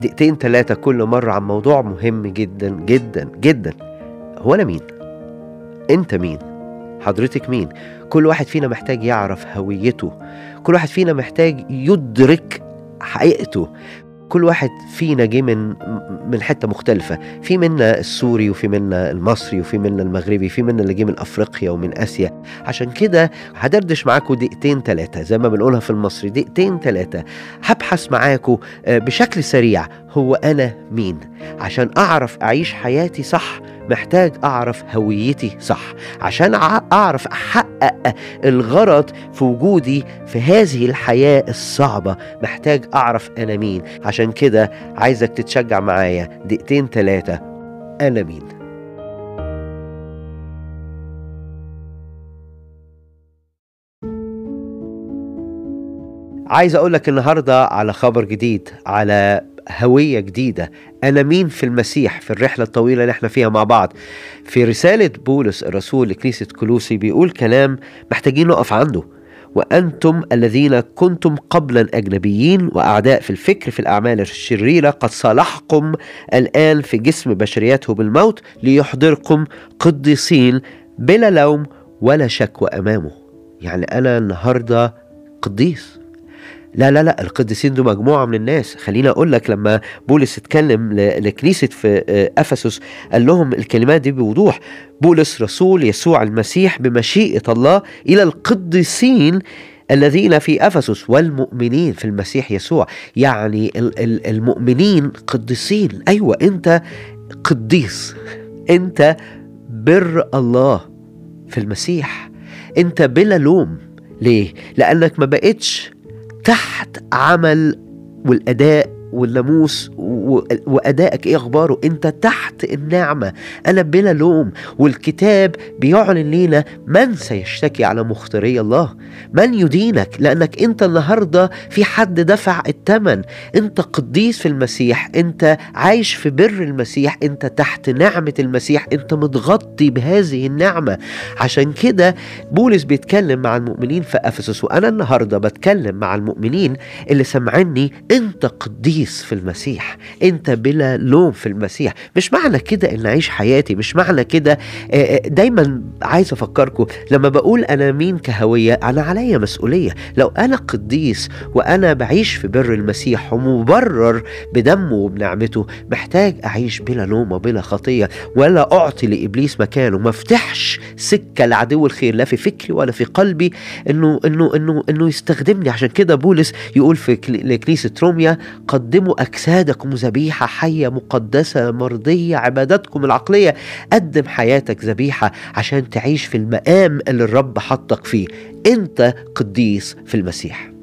دقيقتين ثلاثة كل مرة عن موضوع مهم جدا جدا جدا هو أنا مين؟ أنت مين؟ حضرتك مين؟ كل واحد فينا محتاج يعرف هويته كل واحد فينا محتاج يدرك حقيقته كل واحد فينا جه من من حته مختلفه في منا السوري وفي منا المصري وفي منا المغربي في منا اللي جه من افريقيا ومن اسيا عشان كده هدردش معاكم دقيقتين ثلاثه زي ما بنقولها في المصري دقيقتين ثلاثه هبحث معاكم آه، بشكل سريع هو انا مين عشان اعرف اعيش حياتي صح محتاج اعرف هويتي صح عشان أع- اعرف احقق الغرض في وجودي في هذه الحياه الصعبه محتاج اعرف انا مين عشان كده عايزك تتشجع معايا دقيقتين ثلاثه انا مين عايز اقول لك النهارده على خبر جديد على هويه جديده انا مين في المسيح في الرحله الطويله اللي احنا فيها مع بعض في رساله بولس الرسول لكنيسه كلوسي بيقول كلام محتاجين نقف عنده وانتم الذين كنتم قبلا اجنبيين واعداء في الفكر في الاعمال الشريره قد صالحكم الان في جسم بشريته بالموت ليحضركم قديسين بلا لوم ولا شكوى امامه يعني انا النهارده قديس لا لا لا القديسين دول مجموعه من الناس خليني اقول لك لما بولس اتكلم ل- لكنيسه في آه، افسس قال لهم الكلمات دي بوضوح بولس رسول يسوع المسيح بمشيئه الله الى القديسين الذين في افسس والمؤمنين في المسيح يسوع يعني ال- ال- المؤمنين قديسين ايوه انت قديس انت بر الله في المسيح انت بلا لوم ليه لانك ما بقتش تحت عمل والاداء والناموس و- وادائك ايه اخباره انت تحت النعمه انا بلا لوم والكتاب بيعلن لينا من سيشتكي على مختاري الله من يدينك لانك انت النهارده في حد دفع الثمن انت قديس في المسيح انت عايش في بر المسيح انت تحت نعمه المسيح انت متغطي بهذه النعمه عشان كده بولس بيتكلم مع المؤمنين في افسس وانا النهارده بتكلم مع المؤمنين اللي سمعني انت قديس في المسيح انت بلا لوم في المسيح مش معنى كده ان اعيش حياتي مش معنى كده آه، آه، دايما عايز افكركم لما بقول انا مين كهويه انا عليا مسؤوليه لو انا قديس وانا بعيش في بر المسيح ومبرر بدمه وبنعمته محتاج اعيش بلا لوم وبلا خطيه ولا اعطي لابليس مكانه ما افتحش سكه لعدو الخير لا في فكري ولا في قلبي انه انه انه انه يستخدمني عشان كده بولس يقول في كل- لكنيسه روميا قدموا اجسادكم ذبيحه حيه مقدسه مرضيه عبادتكم العقليه قدم حياتك ذبيحه عشان تعيش في المقام اللي الرب حطك فيه انت قديس في المسيح